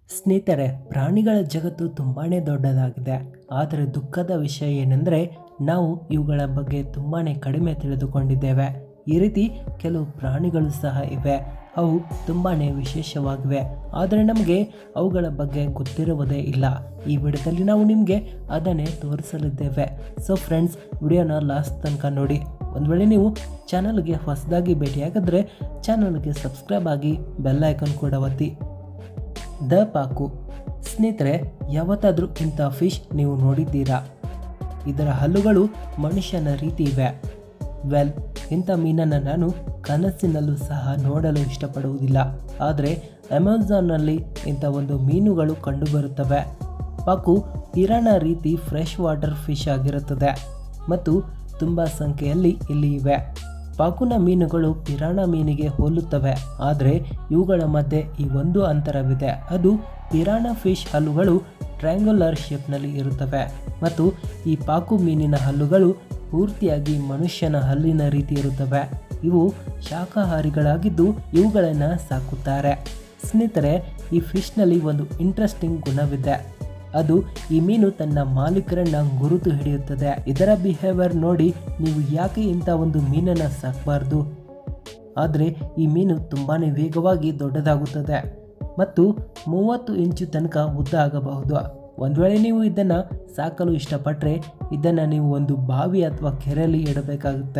ಸ್ನೇಹಿತರೆ ಪ್ರಾಣಿಗಳ ಜಗತ್ತು ತುಂಬಾ ದೊಡ್ಡದಾಗಿದೆ ಆದರೆ ದುಃಖದ ವಿಷಯ ಏನೆಂದರೆ ನಾವು ಇವುಗಳ ಬಗ್ಗೆ ತುಂಬಾ ಕಡಿಮೆ ತಿಳಿದುಕೊಂಡಿದ್ದೇವೆ ಈ ರೀತಿ ಕೆಲವು ಪ್ರಾಣಿಗಳು ಸಹ ಇವೆ ಅವು ತುಂಬಾ ವಿಶೇಷವಾಗಿವೆ ಆದರೆ ನಮಗೆ ಅವುಗಳ ಬಗ್ಗೆ ಗೊತ್ತಿರುವುದೇ ಇಲ್ಲ ಈ ವಿಡಿಯೋದಲ್ಲಿ ನಾವು ನಿಮಗೆ ಅದನ್ನೇ ತೋರಿಸಲಿದ್ದೇವೆ ಸೊ ಫ್ರೆಂಡ್ಸ್ ವಿಡಿಯೋನ ಲಾಸ್ಟ್ ತನಕ ನೋಡಿ ಒಂದು ವೇಳೆ ನೀವು ಚಾನಲ್ಗೆ ಹೊಸದಾಗಿ ಭೇಟಿಯಾಗಿದ್ರೆ ಚಾನಲ್ಗೆ ಸಬ್ಸ್ಕ್ರೈಬ್ ಆಗಿ ಬೆಲ್ ಐಕನ್ ಕೂಡ ಒತ್ತಿ ದ ಪಾಕು ಸ್ನೇಹಿತರೆ ಯಾವತ್ತಾದರೂ ಇಂಥ ಫಿಶ್ ನೀವು ನೋಡಿದ್ದೀರಾ ಇದರ ಹಲ್ಲುಗಳು ಮನುಷ್ಯನ ರೀತಿ ಇವೆ ವೆಲ್ ಇಂಥ ಮೀನನ್ನು ನಾನು ಕನಸಿನಲ್ಲೂ ಸಹ ನೋಡಲು ಇಷ್ಟಪಡುವುದಿಲ್ಲ ಆದರೆ ಅಮೆಝಾನ್ನಲ್ಲಿ ಇಂಥ ಒಂದು ಮೀನುಗಳು ಕಂಡುಬರುತ್ತವೆ ಪಾಕು ಪಿರಾಣ ರೀತಿ ಫ್ರೆಶ್ ವಾಟರ್ ಫಿಶ್ ಆಗಿರುತ್ತದೆ ಮತ್ತು ತುಂಬ ಸಂಖ್ಯೆಯಲ್ಲಿ ಇಲ್ಲಿ ಇವೆ ಪಾಕುನ ಮೀನುಗಳು ಪಿರಾಣ ಮೀನಿಗೆ ಹೋಲುತ್ತವೆ ಆದರೆ ಇವುಗಳ ಮಧ್ಯೆ ಈ ಒಂದು ಅಂತರವಿದೆ ಅದು ಪಿರಾಣ ಫಿಶ್ ಹಲ್ಲುಗಳು ಟ್ರ್ಯಾಂಗುಲರ್ ಶೇಪ್ನಲ್ಲಿ ಇರುತ್ತವೆ ಮತ್ತು ಈ ಪಾಕು ಮೀನಿನ ಹಲ್ಲುಗಳು ಪೂರ್ತಿಯಾಗಿ ಮನುಷ್ಯನ ಹಲ್ಲಿನ ರೀತಿ ಇರುತ್ತವೆ ಇವು ಶಾಕಾಹಾರಿಗಳಾಗಿದ್ದು ಇವುಗಳನ್ನು ಸಾಕುತ್ತಾರೆ ಸ್ನೇಹಿತರೆ ಈ ಫಿಶ್ನಲ್ಲಿ ಒಂದು ಇಂಟ್ರೆಸ್ಟಿಂಗ್ ಗುಣವಿದೆ ಅದು ಈ ಮೀನು ತನ್ನ ಮಾಲೀಕರನ್ನ ಗುರುತು ಹಿಡಿಯುತ್ತದೆ ಇದರ ಬಿಹೇವಿಯರ್ ನೋಡಿ ನೀವು ಯಾಕೆ ಇಂಥ ಒಂದು ಮೀನನ್ನು ಸಾಕಬಾರ್ದು ಆದರೆ ಈ ಮೀನು ತುಂಬಾ ವೇಗವಾಗಿ ದೊಡ್ಡದಾಗುತ್ತದೆ ಮತ್ತು ಮೂವತ್ತು ಇಂಚು ತನಕ ಉದ್ದ ಆಗಬಹುದು ಒಂದು ವೇಳೆ ನೀವು ಇದನ್ನು ಸಾಕಲು ಇಷ್ಟಪಟ್ಟರೆ ಇದನ್ನು ನೀವು ಒಂದು ಬಾವಿ ಅಥವಾ ಕೆರೆಯಲ್ಲಿ ಇಡಬೇಕಾಗುತ್ತೆ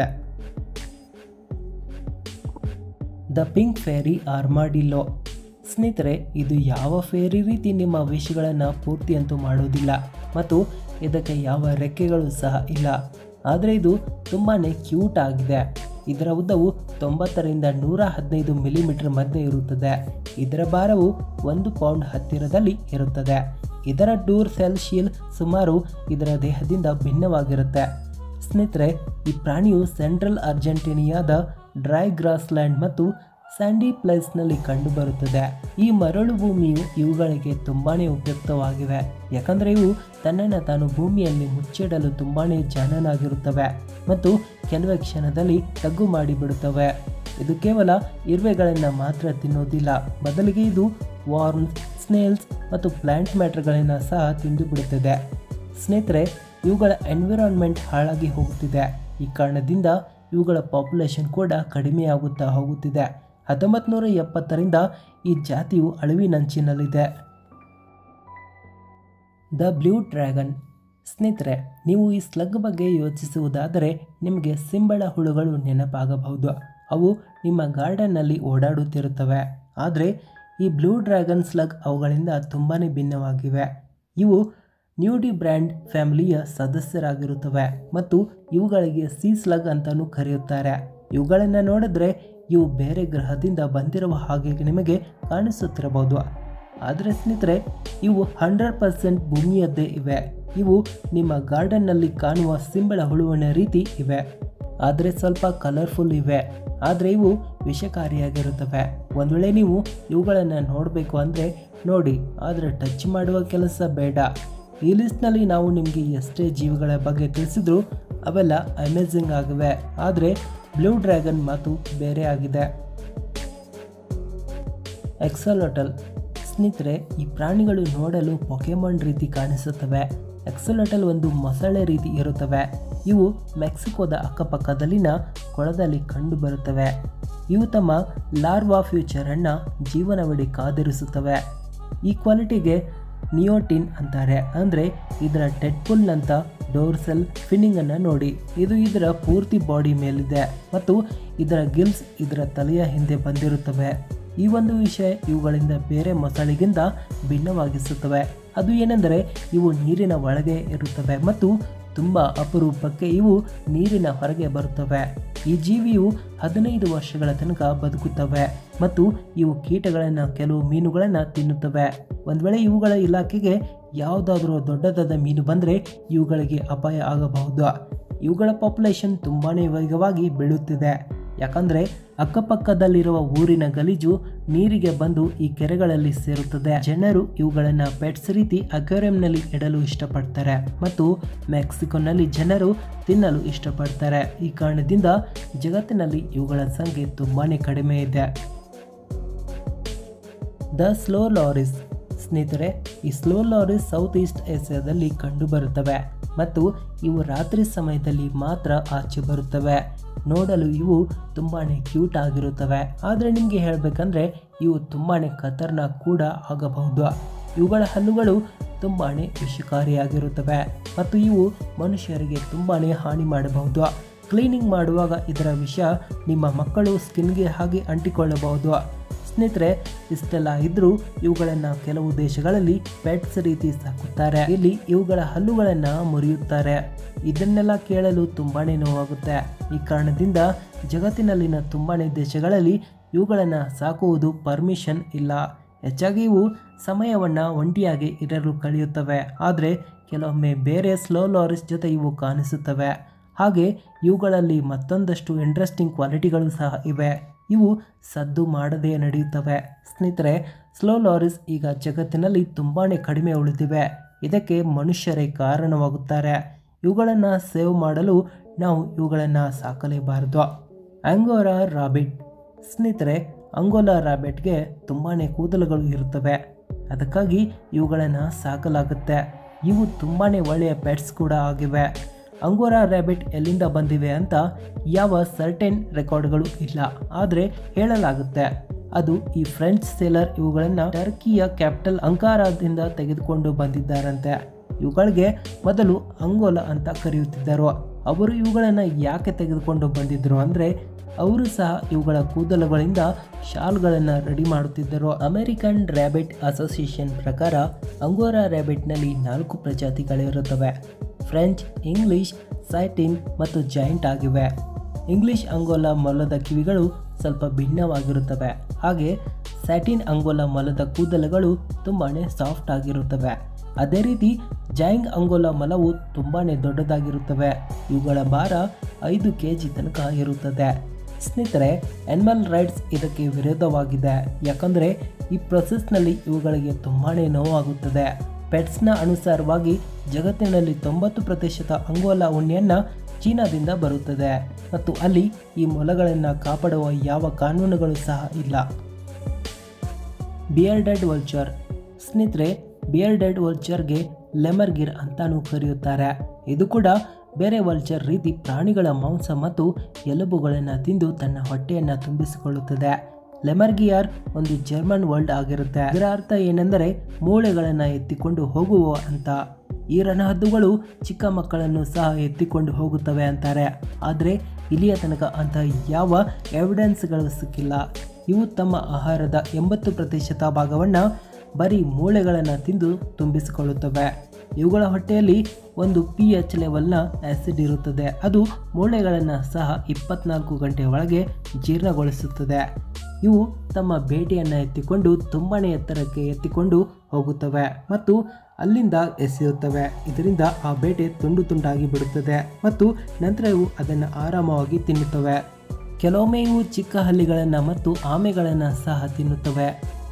ದ ಪಿಂಕ್ ಫೇರಿ ಆರ್ಮಾಡಿಲ್ಲೋ ಸ್ನೇಹಿತರೆ ಇದು ಯಾವ ಫೇರಿ ರೀತಿ ನಿಮ್ಮ ವಿಷಗಳನ್ನು ಪೂರ್ತಿ ಅಂತೂ ಮಾಡೋದಿಲ್ಲ ಮತ್ತು ಇದಕ್ಕೆ ಯಾವ ರೆಕ್ಕೆಗಳು ಸಹ ಇಲ್ಲ ಆದರೆ ಇದು ತುಂಬಾ ಕ್ಯೂಟ್ ಆಗಿದೆ ಇದರ ಉದ್ದವು ತೊಂಬತ್ತರಿಂದ ನೂರ ಹದಿನೈದು ಮಿಲಿಮೀಟರ್ ಮಧ್ಯೆ ಇರುತ್ತದೆ ಇದರ ಭಾರವು ಒಂದು ಪೌಂಡ್ ಹತ್ತಿರದಲ್ಲಿ ಇರುತ್ತದೆ ಇದರ ಡೂರ್ ಸೆಲ್ ಶೀಲ್ ಸುಮಾರು ಇದರ ದೇಹದಿಂದ ಭಿನ್ನವಾಗಿರುತ್ತೆ ಸ್ನೇಹಿತರೆ ಈ ಪ್ರಾಣಿಯು ಸೆಂಟ್ರಲ್ ಅರ್ಜೆಂಟೀನಿಯಾದ ಡ್ರೈ ಗ್ರಾಸ್ಲ್ಯಾಂಡ್ ಮತ್ತು ಸ್ಯಾಂಡಿ ಪ್ಲೇಸ್ನಲ್ಲಿ ಕಂಡುಬರುತ್ತದೆ ಈ ಮರಳು ಭೂಮಿಯು ಇವುಗಳಿಗೆ ತುಂಬಾ ಉಪಯುಕ್ತವಾಗಿವೆ ಯಾಕಂದರೆ ಇವು ತನ್ನನ್ನು ತಾನು ಭೂಮಿಯಲ್ಲಿ ಮುಚ್ಚಿಡಲು ತುಂಬಾ ಜಾಣನಾಗಿರುತ್ತವೆ ಮತ್ತು ಕೆಲವೇ ಕ್ಷಣದಲ್ಲಿ ತಗ್ಗು ಮಾಡಿಬಿಡುತ್ತವೆ ಇದು ಕೇವಲ ಇರುವೆಗಳನ್ನು ಮಾತ್ರ ತಿನ್ನೋದಿಲ್ಲ ಬದಲಿಗೆ ಇದು ವಾರ್ಮ್ಸ್ ಸ್ನೇಲ್ಸ್ ಮತ್ತು ಪ್ಲಾಂಟ್ ಮ್ಯಾಟರ್ಗಳನ್ನು ಸಹ ತಿಂದು ಬಿಡುತ್ತದೆ ಸ್ನೇಹಿತರೆ ಇವುಗಳ ಎನ್ವಿರಾನ್ಮೆಂಟ್ ಹಾಳಾಗಿ ಹೋಗುತ್ತಿದೆ ಈ ಕಾರಣದಿಂದ ಇವುಗಳ ಪಾಪ್ಯುಲೇಷನ್ ಕೂಡ ಕಡಿಮೆಯಾಗುತ್ತಾ ಹೋಗುತ್ತಿದೆ ಹತ್ತೊಂಬತ್ತು ನೂರ ಎಪ್ಪತ್ತರಿಂದ ಈ ಜಾತಿಯು ಅಳಿವಿನಂಚಿನಲ್ಲಿದೆ ದ ಬ್ಲೂ ಡ್ರ್ಯಾಗನ್ ಸ್ನೇಹಿತರೆ ನೀವು ಈ ಸ್ಲಗ್ ಬಗ್ಗೆ ಯೋಚಿಸುವುದಾದರೆ ನಿಮಗೆ ಸಿಂಬಳ ಹುಳುಗಳು ನೆನಪಾಗಬಹುದು ಅವು ನಿಮ್ಮ ಗಾರ್ಡನ್ನಲ್ಲಿ ಓಡಾಡುತ್ತಿರುತ್ತವೆ ಆದರೆ ಈ ಬ್ಲೂ ಡ್ರ್ಯಾಗನ್ ಸ್ಲಗ್ ಅವುಗಳಿಂದ ತುಂಬಾ ಭಿನ್ನವಾಗಿವೆ ಇವು ನ್ಯೂಡಿ ಬ್ರ್ಯಾಂಡ್ ಫ್ಯಾಮಿಲಿಯ ಸದಸ್ಯರಾಗಿರುತ್ತವೆ ಮತ್ತು ಇವುಗಳಿಗೆ ಸಿ ಸ್ಲಗ್ ಅಂತಲೂ ಕರೆಯುತ್ತಾರೆ ಇವುಗಳನ್ನು ನೋಡಿದ್ರೆ ಇವು ಬೇರೆ ಗ್ರಹದಿಂದ ಬಂದಿರುವ ಹಾಗೆ ನಿಮಗೆ ಕಾಣಿಸುತ್ತಿರಬಹುದು ಆದರೆ ಸ್ನೇಹಿತರೆ ಇವು ಹಂಡ್ರೆಡ್ ಪರ್ಸೆಂಟ್ ಭೂಮಿಯದ್ದೇ ಇವೆ ಇವು ನಿಮ್ಮ ಗಾರ್ಡನ್ನಲ್ಲಿ ಕಾಣುವ ಸಿಂಬಳ ಹುಳುವಿನ ರೀತಿ ಇವೆ ಆದರೆ ಸ್ವಲ್ಪ ಕಲರ್ಫುಲ್ ಇವೆ ಆದರೆ ಇವು ವಿಷಕಾರಿಯಾಗಿರುತ್ತವೆ ಒಂದು ವೇಳೆ ನೀವು ಇವುಗಳನ್ನು ನೋಡಬೇಕು ಅಂದರೆ ನೋಡಿ ಆದರೆ ಟಚ್ ಮಾಡುವ ಕೆಲಸ ಬೇಡ ಈ ಲಿಸ್ಟ್ನಲ್ಲಿ ನಾವು ನಿಮಗೆ ಎಷ್ಟೇ ಜೀವಿಗಳ ಬಗ್ಗೆ ತಿಳಿಸಿದ್ರು ಅವೆಲ್ಲ ಅಮೇಝಿಂಗ್ ಆಗಿವೆ ಆದರೆ ಬ್ಲೂ ಡ್ರ್ಯಾಗನ್ ಮಾತು ಬೇರೆ ಆಗಿದೆ ಎಕ್ಸಲೋಟಲ್ ಸ್ನೇಹಿತರೆ ಈ ಪ್ರಾಣಿಗಳು ನೋಡಲು ಪೊಕೆಮಾನ್ ರೀತಿ ಕಾಣಿಸುತ್ತವೆ ಎಕ್ಸಲೋಟಲ್ ಒಂದು ಮೊಸಳೆ ರೀತಿ ಇರುತ್ತವೆ ಇವು ಮೆಕ್ಸಿಕೋದ ಅಕ್ಕಪಕ್ಕದಲ್ಲಿನ ಕೊಳದಲ್ಲಿ ಕಂಡುಬರುತ್ತವೆ ಇವು ತಮ್ಮ ಲಾರ್ವಾ ಫ್ಯೂಚರನ್ನು ಜೀವನವಿಡೀ ಕಾದಿರಿಸುತ್ತವೆ ಈ ಕ್ವಾಲಿಟಿಗೆ ನಿಯೋಟಿನ್ ಅಂತಾರೆ ಅಂದರೆ ಇದರ ಟೆಟ್ಪುಲ್ನಂಥ ಡೋರ್ಸೆಲ್ ಫಿನ್ನಿಂಗನ್ನು ನೋಡಿ ಇದು ಇದರ ಪೂರ್ತಿ ಬಾಡಿ ಮೇಲಿದೆ ಮತ್ತು ಇದರ ಗಿಲ್ಸ್ ಇದರ ತಲೆಯ ಹಿಂದೆ ಬಂದಿರುತ್ತವೆ ಈ ಒಂದು ವಿಷಯ ಇವುಗಳಿಂದ ಬೇರೆ ಮೊಸಳಿಗಿಂತ ಭಿನ್ನವಾಗಿಸುತ್ತವೆ ಅದು ಏನೆಂದರೆ ಇವು ನೀರಿನ ಒಳಗೆ ಇರುತ್ತವೆ ಮತ್ತು ತುಂಬ ಅಪರೂಪಕ್ಕೆ ಇವು ನೀರಿನ ಹೊರಗೆ ಬರುತ್ತವೆ ಈ ಜೀವಿಯು ಹದಿನೈದು ವರ್ಷಗಳ ತನಕ ಬದುಕುತ್ತವೆ ಮತ್ತು ಇವು ಕೀಟಗಳನ್ನು ಕೆಲವು ಮೀನುಗಳನ್ನು ತಿನ್ನುತ್ತವೆ ಒಂದು ವೇಳೆ ಇವುಗಳ ಇಲಾಖೆಗೆ ಯಾವುದಾದ್ರೂ ದೊಡ್ಡದಾದ ಮೀನು ಬಂದರೆ ಇವುಗಳಿಗೆ ಅಪಾಯ ಆಗಬಹುದು ಇವುಗಳ ಪಾಪ್ಯುಲೇಷನ್ ತುಂಬಾ ವೇಗವಾಗಿ ಬೆಳೆಯುತ್ತಿದೆ ಯಾಕಂದರೆ ಅಕ್ಕಪಕ್ಕದಲ್ಲಿರುವ ಊರಿನ ಗಲೀಜು ನೀರಿಗೆ ಬಂದು ಈ ಕೆರೆಗಳಲ್ಲಿ ಸೇರುತ್ತದೆ ಜನರು ಇವುಗಳನ್ನು ಪೆಟ್ಸ್ ರೀತಿ ಅಕ್ವೇರಿಯಂನಲ್ಲಿ ಇಡಲು ಇಷ್ಟಪಡ್ತಾರೆ ಮತ್ತು ಮೆಕ್ಸಿಕೋನಲ್ಲಿ ಜನರು ತಿನ್ನಲು ಇಷ್ಟಪಡ್ತಾರೆ ಈ ಕಾರಣದಿಂದ ಜಗತ್ತಿನಲ್ಲಿ ಇವುಗಳ ಸಂಖ್ಯೆ ತುಂಬಾ ಕಡಿಮೆ ಇದೆ ದ ಸ್ಲೋ ಲಾರಿಸ್ ಸ್ನೇಹಿತರೆ ಈ ಸ್ಲೋ ಲಾರೀಸ್ ಸೌತ್ ಈಸ್ಟ್ ಏಷ್ಯಾದಲ್ಲಿ ಕಂಡುಬರುತ್ತವೆ ಮತ್ತು ಇವು ರಾತ್ರಿ ಸಮಯದಲ್ಲಿ ಮಾತ್ರ ಆಚೆ ಬರುತ್ತವೆ ನೋಡಲು ಇವು ತುಂಬಾ ಕ್ಯೂಟ್ ಆಗಿರುತ್ತವೆ ಆದರೆ ನಿಮಗೆ ಹೇಳಬೇಕಂದ್ರೆ ಇವು ತುಂಬಾ ಖತರ್ನಾಕ್ ಕೂಡ ಆಗಬಹುದು ಇವುಗಳ ಹಲ್ಲುಗಳು ತುಂಬಾ ವಿಷಕಾರಿಯಾಗಿರುತ್ತವೆ ಮತ್ತು ಇವು ಮನುಷ್ಯರಿಗೆ ತುಂಬಾ ಹಾನಿ ಮಾಡಬಹುದು ಕ್ಲೀನಿಂಗ್ ಮಾಡುವಾಗ ಇದರ ವಿಷ ನಿಮ್ಮ ಮಕ್ಕಳು ಸ್ಕಿನ್ಗೆ ಹಾಗೆ ಅಂಟಿಕೊಳ್ಳಬಹುದು ಸ್ನೇಹಿತರೆ ಇಷ್ಟೆಲ್ಲ ಇದ್ರೂ ಇವುಗಳನ್ನು ಕೆಲವು ದೇಶಗಳಲ್ಲಿ ಪೆಟ್ಸ್ ರೀತಿ ಸಾಕುತ್ತಾರೆ ಇಲ್ಲಿ ಇವುಗಳ ಹಲ್ಲುಗಳನ್ನು ಮುರಿಯುತ್ತಾರೆ ಇದನ್ನೆಲ್ಲ ಕೇಳಲು ತುಂಬಾನೇ ನೋವಾಗುತ್ತೆ ಈ ಕಾರಣದಿಂದ ಜಗತ್ತಿನಲ್ಲಿನ ತುಂಬಾನೇ ದೇಶಗಳಲ್ಲಿ ಇವುಗಳನ್ನು ಸಾಕುವುದು ಪರ್ಮಿಷನ್ ಇಲ್ಲ ಹೆಚ್ಚಾಗಿ ಇವು ಸಮಯವನ್ನು ಒಂಟಿಯಾಗಿ ಇರಲು ಕಳೆಯುತ್ತವೆ ಆದರೆ ಕೆಲವೊಮ್ಮೆ ಬೇರೆ ಸ್ಲೋ ಲಾರಿಸ್ ಜೊತೆ ಇವು ಕಾಣಿಸುತ್ತವೆ ಹಾಗೆ ಇವುಗಳಲ್ಲಿ ಮತ್ತೊಂದಷ್ಟು ಇಂಟ್ರೆಸ್ಟಿಂಗ್ ಕ್ವಾಲಿಟಿಗಳು ಸಹ ಇವೆ ಇವು ಸದ್ದು ಮಾಡದೇ ನಡೆಯುತ್ತವೆ ಸ್ನೇಹಿತರೆ ಸ್ಲೋ ಲಾರಿಸ್ ಈಗ ಜಗತ್ತಿನಲ್ಲಿ ತುಂಬಾ ಕಡಿಮೆ ಉಳಿದಿವೆ ಇದಕ್ಕೆ ಮನುಷ್ಯರೇ ಕಾರಣವಾಗುತ್ತಾರೆ ಇವುಗಳನ್ನು ಸೇವ್ ಮಾಡಲು ನಾವು ಇವುಗಳನ್ನು ಸಾಕಲೇಬಾರದು ಆಂಗೋರಾ ರಾಬಿಟ್ ಸ್ನೇಹಿತರೆ ಅಂಗೋಲಾ ರಾಬಿಟ್ಗೆ ತುಂಬಾ ಕೂದಲುಗಳು ಇರುತ್ತವೆ ಅದಕ್ಕಾಗಿ ಇವುಗಳನ್ನು ಸಾಕಲಾಗುತ್ತೆ ಇವು ತುಂಬಾ ಒಳ್ಳೆಯ ಪೆಟ್ಸ್ ಕೂಡ ಆಗಿವೆ ಅಂಗೋರಾ ರ್ಯಾಬಿಟ್ ಎಲ್ಲಿಂದ ಬಂದಿವೆ ಅಂತ ಯಾವ ಸರ್ಟೆನ್ ರೆಕಾರ್ಡ್ಗಳು ಇಲ್ಲ ಆದರೆ ಹೇಳಲಾಗುತ್ತೆ ಅದು ಈ ಫ್ರೆಂಚ್ ಸೇಲರ್ ಇವುಗಳನ್ನು ಟರ್ಕಿಯ ಕ್ಯಾಪಿಟಲ್ ಅಂಕಾರಾದಿಂದ ತೆಗೆದುಕೊಂಡು ಬಂದಿದ್ದಾರಂತೆ ಇವುಗಳಿಗೆ ಮೊದಲು ಅಂಗೋಲ ಅಂತ ಕರೆಯುತ್ತಿದ್ದರು ಅವರು ಇವುಗಳನ್ನು ಯಾಕೆ ತೆಗೆದುಕೊಂಡು ಬಂದಿದ್ದರು ಅಂದರೆ ಅವರು ಸಹ ಇವುಗಳ ಕೂದಲುಗಳಿಂದ ಶಾಲ್ಗಳನ್ನು ರೆಡಿ ಮಾಡುತ್ತಿದ್ದರು ಅಮೆರಿಕನ್ ರ್ಯಾಬಿಟ್ ಅಸೋಸಿಯೇಷನ್ ಪ್ರಕಾರ ಅಂಗೋರಾ ರ್ಯಾಬಿಟ್ನಲ್ಲಿ ನಾಲ್ಕು ಪ್ರಜಾತಿಗಳಿರುತ್ತವೆ ಫ್ರೆಂಚ್ ಇಂಗ್ಲಿಷ್ ಸೈಟಿನ್ ಮತ್ತು ಜಾಯಿಂಟ್ ಆಗಿವೆ ಇಂಗ್ಲಿಷ್ ಅಂಗೋಲಾ ಮೊಲದ ಕಿವಿಗಳು ಸ್ವಲ್ಪ ಭಿನ್ನವಾಗಿರುತ್ತವೆ ಹಾಗೆ ಸ್ಯಾಟಿನ್ ಅಂಗೋಲಾ ಮೊಲದ ಕೂದಲುಗಳು ತುಂಬಾ ಸಾಫ್ಟ್ ಆಗಿರುತ್ತವೆ ಅದೇ ರೀತಿ ಜಾಯಿಂಗ್ ಅಂಗೋಲಾ ಮೊಲವು ತುಂಬಾ ದೊಡ್ಡದಾಗಿರುತ್ತವೆ ಇವುಗಳ ಭಾರ ಐದು ಕೆ ಜಿ ತನಕ ಇರುತ್ತದೆ ಸ್ನೇಹಿತರೆ ಆನಿಮಲ್ ರೈಟ್ಸ್ ಇದಕ್ಕೆ ವಿರೋಧವಾಗಿದೆ ಯಾಕಂದರೆ ಈ ಪ್ರೊಸೆಸ್ನಲ್ಲಿ ಇವುಗಳಿಗೆ ತುಂಬಾ ನೋವಾಗುತ್ತದೆ ಪೆಟ್ಸ್ನ ಅನುಸಾರವಾಗಿ ಜಗತ್ತಿನಲ್ಲಿ ತೊಂಬತ್ತು ಪ್ರತಿಶತ ಅಂಗೋಲಾ ಉಣ್ಣೆಯನ್ನು ಚೀನಾದಿಂದ ಬರುತ್ತದೆ ಮತ್ತು ಅಲ್ಲಿ ಈ ಮೊಲಗಳನ್ನು ಕಾಪಾಡುವ ಯಾವ ಕಾನೂನುಗಳು ಸಹ ಇಲ್ಲ ಬಿಯರ್ಡೆಡ್ ವಲ್ಚರ್ ಸ್ನೇಹಿತರೆ ಬಿಯರ್ಡೆಡ್ ವಲ್ಚರ್ಗೆ ಲೆಮರ್ಗಿರ್ ಅಂತಾನೂ ಕರೆಯುತ್ತಾರೆ ಇದು ಕೂಡ ಬೇರೆ ವಲ್ಚರ್ ರೀತಿ ಪ್ರಾಣಿಗಳ ಮಾಂಸ ಮತ್ತು ಎಲುಬುಗಳನ್ನು ತಿಂದು ತನ್ನ ಹೊಟ್ಟೆಯನ್ನು ತುಂಬಿಸಿಕೊಳ್ಳುತ್ತದೆ ಲೆಮರ್ಗಿಯಾರ್ ಒಂದು ಜರ್ಮನ್ ವರ್ಲ್ಡ್ ಆಗಿರುತ್ತೆ ಇದರ ಅರ್ಥ ಏನೆಂದರೆ ಮೂಳೆಗಳನ್ನು ಎತ್ತಿಕೊಂಡು ಹೋಗುವ ಅಂತ ಈ ರಣಹದ್ದುಗಳು ಚಿಕ್ಕ ಮಕ್ಕಳನ್ನು ಸಹ ಎತ್ತಿಕೊಂಡು ಹೋಗುತ್ತವೆ ಅಂತಾರೆ ಆದರೆ ಇಲ್ಲಿಯ ತನಕ ಅಂತ ಯಾವ ಎವಿಡೆನ್ಸ್ಗಳು ಸಿಕ್ಕಿಲ್ಲ ಇವು ತಮ್ಮ ಆಹಾರದ ಎಂಬತ್ತು ಪ್ರತಿಶತ ಭಾಗವನ್ನು ಬರೀ ಮೂಳೆಗಳನ್ನು ತಿಂದು ತುಂಬಿಸಿಕೊಳ್ಳುತ್ತವೆ ಇವುಗಳ ಹೊಟ್ಟೆಯಲ್ಲಿ ಒಂದು ಪಿ ಎಚ್ ಲೆವೆಲ್ನ ಆ್ಯಸಿಡ್ ಇರುತ್ತದೆ ಅದು ಮೂಳೆಗಳನ್ನು ಸಹ ಇಪ್ಪತ್ನಾಲ್ಕು ಗಂಟೆ ಒಳಗೆ ಜೀರ್ಣಗೊಳಿಸುತ್ತದೆ ಇವು ತಮ್ಮ ಬೇಟೆಯನ್ನು ಎತ್ತಿಕೊಂಡು ತುಂಬಾ ಎತ್ತರಕ್ಕೆ ಎತ್ತಿಕೊಂಡು ಹೋಗುತ್ತವೆ ಮತ್ತು ಅಲ್ಲಿಂದ ಎಸೆಯುತ್ತವೆ ಇದರಿಂದ ಆ ಬೇಟೆ ತುಂಡು ತುಂಡಾಗಿ ಬಿಡುತ್ತದೆ ಮತ್ತು ನಂತರ ಇವು ಅದನ್ನು ಆರಾಮವಾಗಿ ತಿನ್ನುತ್ತವೆ ಕೆಲವೊಮ್ಮೆ ಇವು ಚಿಕ್ಕ ಹಲ್ಲಿಗಳನ್ನು ಮತ್ತು ಆಮೆಗಳನ್ನು ಸಹ ತಿನ್ನುತ್ತವೆ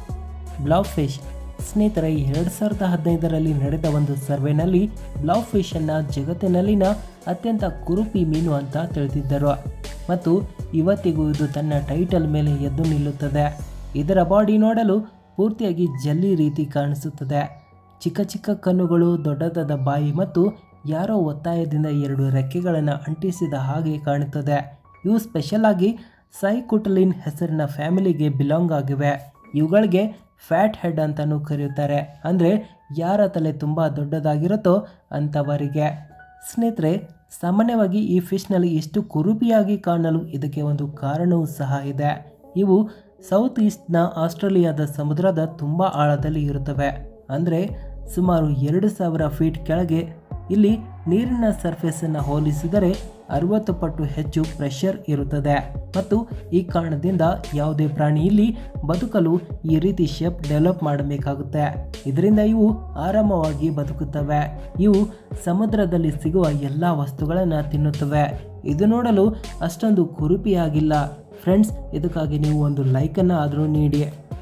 ಬ್ಲಾವ್ ಫಿಶ್ ಸ್ನೇಹಿತರೆ ಎರಡು ಸಾವಿರದ ಹದಿನೈದರಲ್ಲಿ ನಡೆದ ಒಂದು ಸರ್ವೆನಲ್ಲಿ ಬ್ಲಾವ್ ಫಿಶನ್ನು ಜಗತ್ತಿನಲ್ಲಿನ ಅತ್ಯಂತ ಕುರುಪಿ ಮೀನು ಅಂತ ತಿಳಿದಿದ್ದರು ಮತ್ತು ಇವತ್ತಿಗೂ ಇದು ತನ್ನ ಟೈಟಲ್ ಮೇಲೆ ಎದ್ದು ನಿಲ್ಲುತ್ತದೆ ಇದರ ಬಾಡಿ ನೋಡಲು ಪೂರ್ತಿಯಾಗಿ ಜಲ್ಲಿ ರೀತಿ ಕಾಣಿಸುತ್ತದೆ ಚಿಕ್ಕ ಚಿಕ್ಕ ಕಣ್ಣುಗಳು ದೊಡ್ಡದಾದ ಬಾಯಿ ಮತ್ತು ಯಾರೋ ಒತ್ತಾಯದಿಂದ ಎರಡು ರೆಕ್ಕೆಗಳನ್ನು ಅಂಟಿಸಿದ ಹಾಗೆ ಕಾಣುತ್ತದೆ ಇವು ಸ್ಪೆಷಲ್ ಆಗಿ ಸೈಕುಟಲಿನ್ ಹೆಸರಿನ ಫ್ಯಾಮಿಲಿಗೆ ಬಿಲಾಂಗ್ ಆಗಿವೆ ಇವುಗಳಿಗೆ ಫ್ಯಾಟ್ ಹೆಡ್ ಅಂತಲೂ ಕರೆಯುತ್ತಾರೆ ಅಂದರೆ ಯಾರ ತಲೆ ತುಂಬ ದೊಡ್ಡದಾಗಿರುತ್ತೋ ಅಂಥವರಿಗೆ ಸ್ನೇಹಿತರೆ ಸಾಮಾನ್ಯವಾಗಿ ಈ ಫಿಶ್ನಲ್ಲಿ ಎಷ್ಟು ಕುರುಪಿಯಾಗಿ ಕಾಣಲು ಇದಕ್ಕೆ ಒಂದು ಕಾರಣವೂ ಸಹ ಇದೆ ಇವು ಸೌತ್ ಈಸ್ಟ್ನ ಆಸ್ಟ್ರೇಲಿಯಾದ ಸಮುದ್ರದ ತುಂಬ ಆಳದಲ್ಲಿ ಇರುತ್ತವೆ ಅಂದರೆ ಸುಮಾರು ಎರಡು ಸಾವಿರ ಫೀಟ್ ಕೆಳಗೆ ಇಲ್ಲಿ ನೀರಿನ ಸರ್ಫೇಸನ್ನು ಹೋಲಿಸಿದರೆ ಅರವತ್ತು ಪಟ್ಟು ಹೆಚ್ಚು ಪ್ರೆಷರ್ ಇರುತ್ತದೆ ಮತ್ತು ಈ ಕಾರಣದಿಂದ ಯಾವುದೇ ಪ್ರಾಣಿ ಇಲ್ಲಿ ಬದುಕಲು ಈ ರೀತಿ ಶೇಪ್ ಡೆವಲಪ್ ಮಾಡಬೇಕಾಗುತ್ತೆ ಇದರಿಂದ ಇವು ಆರಾಮವಾಗಿ ಬದುಕುತ್ತವೆ ಇವು ಸಮುದ್ರದಲ್ಲಿ ಸಿಗುವ ಎಲ್ಲ ವಸ್ತುಗಳನ್ನು ತಿನ್ನುತ್ತವೆ ಇದು ನೋಡಲು ಅಷ್ಟೊಂದು ಕುರುಪಿಯಾಗಿಲ್ಲ ಫ್ರೆಂಡ್ಸ್ ಇದಕ್ಕಾಗಿ ನೀವು ಒಂದು ಲೈಕನ್ನು ಆದರೂ ನೀಡಿ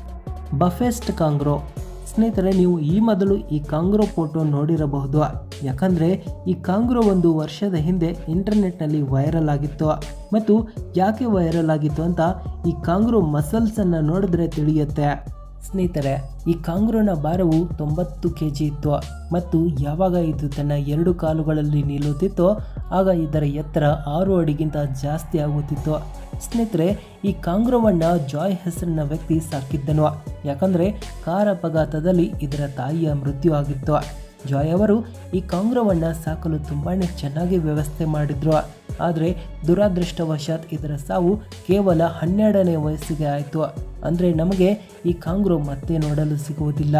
ಬಫೆಸ್ಟ್ ಕಾಂಗ್ರೋ ಸ್ನೇಹಿತರೆ ನೀವು ಈ ಮೊದಲು ಈ ಕಾಂಗ್ರೋ ಫೋಟೋ ನೋಡಿರಬಹುದು ಯಾಕಂದರೆ ಈ ಕಾಂಗ್ರೋ ಒಂದು ವರ್ಷದ ಹಿಂದೆ ಇಂಟರ್ನೆಟ್ನಲ್ಲಿ ವೈರಲ್ ಆಗಿತ್ತು ಮತ್ತು ಯಾಕೆ ವೈರಲ್ ಆಗಿತ್ತು ಅಂತ ಈ ಕಾಂಗ್ರೋ ಮಸಲ್ಸನ್ನು ನೋಡಿದ್ರೆ ತಿಳಿಯುತ್ತೆ ಸ್ನೇಹಿತರೆ ಈ ಕಾಂಗ್ರೋನ ಭಾರವು ತೊಂಬತ್ತು ಕೆ ಜಿ ಇತ್ತು ಮತ್ತು ಯಾವಾಗ ಇದು ತನ್ನ ಎರಡು ಕಾಲುಗಳಲ್ಲಿ ನಿಲ್ಲುತ್ತಿತ್ತೋ ಆಗ ಇದರ ಎತ್ತರ ಆರು ಅಡಿಗಿಂತ ಜಾಸ್ತಿ ಆಗುತ್ತಿತ್ತು ಸ್ನೇಹಿತರೆ ಈ ಕಾಂಗ್ರೋವನ್ನು ಜಾಯ್ ಹೆಸರಿನ ವ್ಯಕ್ತಿ ಸಾಕಿದ್ದನು ಯಾಕಂದರೆ ಕಾರ್ ಅಪಘಾತದಲ್ಲಿ ಇದರ ತಾಯಿಯ ಮೃತ್ಯು ಆಗಿತ್ತು ಜಾಯ್ ಅವರು ಈ ಕಾಂಗ್ರೋವನ್ನು ಸಾಕಲು ತುಂಬಾ ಚೆನ್ನಾಗಿ ವ್ಯವಸ್ಥೆ ಮಾಡಿದ್ರು ಆದರೆ ದುರಾದೃಷ್ಟವಶಾತ್ ಇದರ ಸಾವು ಕೇವಲ ಹನ್ನೆರಡನೇ ವಯಸ್ಸಿಗೆ ಆಯಿತು ಅಂದರೆ ನಮಗೆ ಈ ಕಾಂಗ್ರೋ ಮತ್ತೆ ನೋಡಲು ಸಿಗುವುದಿಲ್ಲ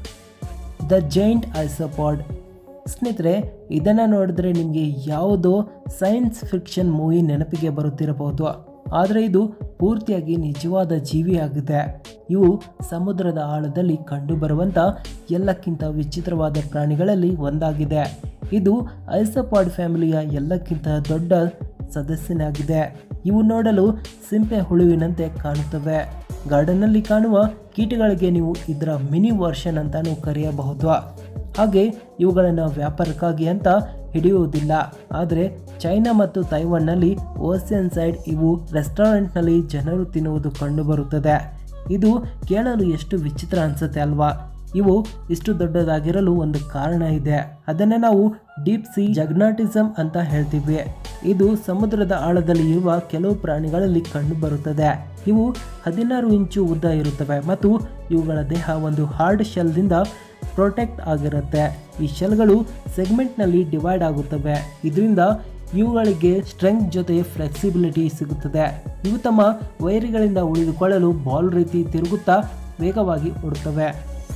ದ ಜೈಂಟ್ ಐಸೋಪಾಡ್ ಸ್ನೇಹಿತರೆ ಇದನ್ನು ನೋಡಿದ್ರೆ ನಿಮಗೆ ಯಾವುದೋ ಸೈನ್ಸ್ ಫಿಕ್ಷನ್ ಮೂವಿ ನೆನಪಿಗೆ ಬರುತ್ತಿರಬಹುದು ಆದರೆ ಇದು ಪೂರ್ತಿಯಾಗಿ ನಿಜವಾದ ಜೀವಿಯಾಗಿದೆ ಇವು ಸಮುದ್ರದ ಆಳದಲ್ಲಿ ಕಂಡುಬರುವಂಥ ಎಲ್ಲಕ್ಕಿಂತ ವಿಚಿತ್ರವಾದ ಪ್ರಾಣಿಗಳಲ್ಲಿ ಒಂದಾಗಿದೆ ಇದು ಐಸೋಪಾಡ್ ಫ್ಯಾಮಿಲಿಯ ಎಲ್ಲಕ್ಕಿಂತ ದೊಡ್ಡ ಸದಸ್ಯನಾಗಿದೆ ಇವು ನೋಡಲು ಸಿಂಪೆ ಹುಳುವಿನಂತೆ ಕಾಣುತ್ತವೆ ಗಾರ್ಡನ್ನಲ್ಲಿ ಕಾಣುವ ಕೀಟಗಳಿಗೆ ನೀವು ಇದರ ಮಿನಿ ವರ್ಷನ್ ಅಂತಾನೂ ಕರೆಯಬಹುದು ಹಾಗೆ ಇವುಗಳನ್ನು ವ್ಯಾಪಾರಕ್ಕಾಗಿ ಅಂತ ಹಿಡಿಯುವುದಿಲ್ಲ ಆದರೆ ಚೈನಾ ಮತ್ತು ತೈವಾನ್ನಲ್ಲಿ ಓಸಿಯನ್ ಸೈಡ್ ಇವು ರೆಸ್ಟೋರೆಂಟ್ನಲ್ಲಿ ಜನರು ತಿನ್ನುವುದು ಕಂಡುಬರುತ್ತದೆ ಇದು ಕೇಳಲು ಎಷ್ಟು ವಿಚಿತ್ರ ಅನಿಸುತ್ತೆ ಅಲ್ವಾ ಇವು ಇಷ್ಟು ದೊಡ್ಡದಾಗಿರಲು ಒಂದು ಕಾರಣ ಇದೆ ಅದನ್ನೇ ನಾವು ಡೀಪ್ ಸಿ ಜಗ್ನಾಟಿಸಮ್ ಅಂತ ಹೇಳ್ತೀವಿ ಇದು ಸಮುದ್ರದ ಆಳದಲ್ಲಿ ಇರುವ ಕೆಲವು ಪ್ರಾಣಿಗಳಲ್ಲಿ ಕಂಡುಬರುತ್ತದೆ ಇವು ಹದಿನಾರು ಇಂಚು ಉದ್ದ ಇರುತ್ತವೆ ಮತ್ತು ಇವುಗಳ ದೇಹ ಒಂದು ಹಾರ್ಡ್ ಶೆಲ್ದಿಂದ ಪ್ರೊಟೆಕ್ಟ್ ಆಗಿರುತ್ತೆ ಈ ಶೆಲ್ಗಳು ಸೆಗ್ಮೆಂಟ್ನಲ್ಲಿ ಡಿವೈಡ್ ಆಗುತ್ತವೆ ಇದರಿಂದ ಇವುಗಳಿಗೆ ಸ್ಟ್ರೆಂಗ್ ಜೊತೆ ಫ್ಲೆಕ್ಸಿಬಿಲಿಟಿ ಸಿಗುತ್ತದೆ ಇವು ತಮ್ಮ ವೈರಿಗಳಿಂದ ಉಳಿದುಕೊಳ್ಳಲು ಬಾಲ್ ರೀತಿ ತಿರುಗುತ್ತಾ ವೇಗವಾಗಿ ಓಡುತ್ತವೆ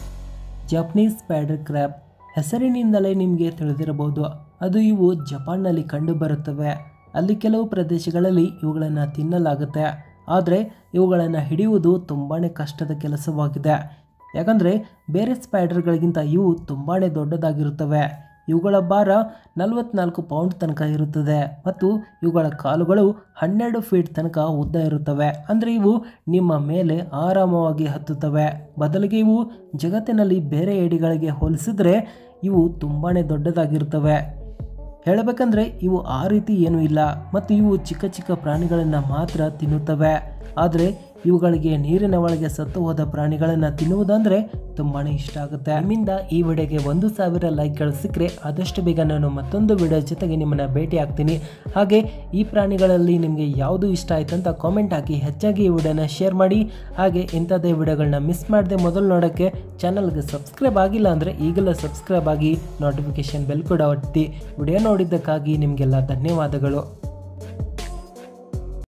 ಜಪನೀಸ್ ಸ್ಪೈಡರ್ ಕ್ರ್ಯಾಬ್ ಹೆಸರಿನಿಂದಲೇ ನಿಮಗೆ ತಿಳಿದಿರಬಹುದು ಅದು ಇವು ಜಪಾನ್ನಲ್ಲಿ ಕಂಡುಬರುತ್ತವೆ ಅಲ್ಲಿ ಕೆಲವು ಪ್ರದೇಶಗಳಲ್ಲಿ ಇವುಗಳನ್ನು ತಿನ್ನಲಾಗುತ್ತೆ ಆದರೆ ಇವುಗಳನ್ನು ಹಿಡಿಯುವುದು ತುಂಬಾ ಕಷ್ಟದ ಕೆಲಸವಾಗಿದೆ ಯಾಕಂದರೆ ಬೇರೆ ಸ್ಪೈಡರ್ಗಳಿಗಿಂತ ಇವು ತುಂಬಾ ದೊಡ್ಡದಾಗಿರುತ್ತವೆ ಇವುಗಳ ಭಾರ ನಲವತ್ನಾಲ್ಕು ಪೌಂಡ್ ತನಕ ಇರುತ್ತದೆ ಮತ್ತು ಇವುಗಳ ಕಾಲುಗಳು ಹನ್ನೆರಡು ಫೀಟ್ ತನಕ ಉದ್ದ ಇರುತ್ತವೆ ಅಂದರೆ ಇವು ನಿಮ್ಮ ಮೇಲೆ ಆರಾಮವಾಗಿ ಹತ್ತುತ್ತವೆ ಬದಲಿಗೆ ಇವು ಜಗತ್ತಿನಲ್ಲಿ ಬೇರೆ ಏಡಿಗಳಿಗೆ ಹೋಲಿಸಿದರೆ ಇವು ತುಂಬಾ ದೊಡ್ಡದಾಗಿರುತ್ತವೆ ಹೇಳಬೇಕಂದ್ರೆ ಇವು ಆ ರೀತಿ ಏನೂ ಇಲ್ಲ ಮತ್ತು ಇವು ಚಿಕ್ಕ ಚಿಕ್ಕ ಪ್ರಾಣಿಗಳನ್ನು ಮಾತ್ರ ತಿನ್ನುತ್ತವೆ ಆದರೆ ಇವುಗಳಿಗೆ ನೀರಿನ ಒಳಗೆ ಸತ್ತು ಹೋದ ಪ್ರಾಣಿಗಳನ್ನು ತಿನ್ನುವುದಂದರೆ ತುಂಬಾ ಇಷ್ಟ ಆಗುತ್ತೆ ನಿಮ್ಮಿಂದ ಈ ವಿಡಿಯೋಗೆ ಒಂದು ಸಾವಿರ ಲೈಕ್ಗಳು ಸಿಕ್ಕರೆ ಆದಷ್ಟು ಬೇಗ ನಾನು ಮತ್ತೊಂದು ವಿಡಿಯೋ ಜೊತೆಗೆ ನಿಮ್ಮನ್ನು ಭೇಟಿ ಆಗ್ತೀನಿ ಹಾಗೆ ಈ ಪ್ರಾಣಿಗಳಲ್ಲಿ ನಿಮಗೆ ಯಾವುದು ಇಷ್ಟ ಆಯ್ತು ಅಂತ ಕಾಮೆಂಟ್ ಹಾಕಿ ಹೆಚ್ಚಾಗಿ ಈ ವಿಡಿಯೋನ ಶೇರ್ ಮಾಡಿ ಹಾಗೆ ಇಂಥದ್ದೇ ವಿಡಿಯೋಗಳನ್ನ ಮಿಸ್ ಮಾಡದೆ ಮೊದಲು ನೋಡೋಕ್ಕೆ ಚಾನಲ್ಗೆ ಸಬ್ಸ್ಕ್ರೈಬ್ ಆಗಿಲ್ಲ ಅಂದರೆ ಈಗಲೇ ಸಬ್ಸ್ಕ್ರೈಬ್ ಆಗಿ ನೋಟಿಫಿಕೇಶನ್ ಬೆಲ್ ಕೂಡ ಒತ್ತಿ ವಿಡಿಯೋ ನೋಡಿದ್ದಕ್ಕಾಗಿ ನಿಮಗೆಲ್ಲ ಧನ್ಯವಾದಗಳು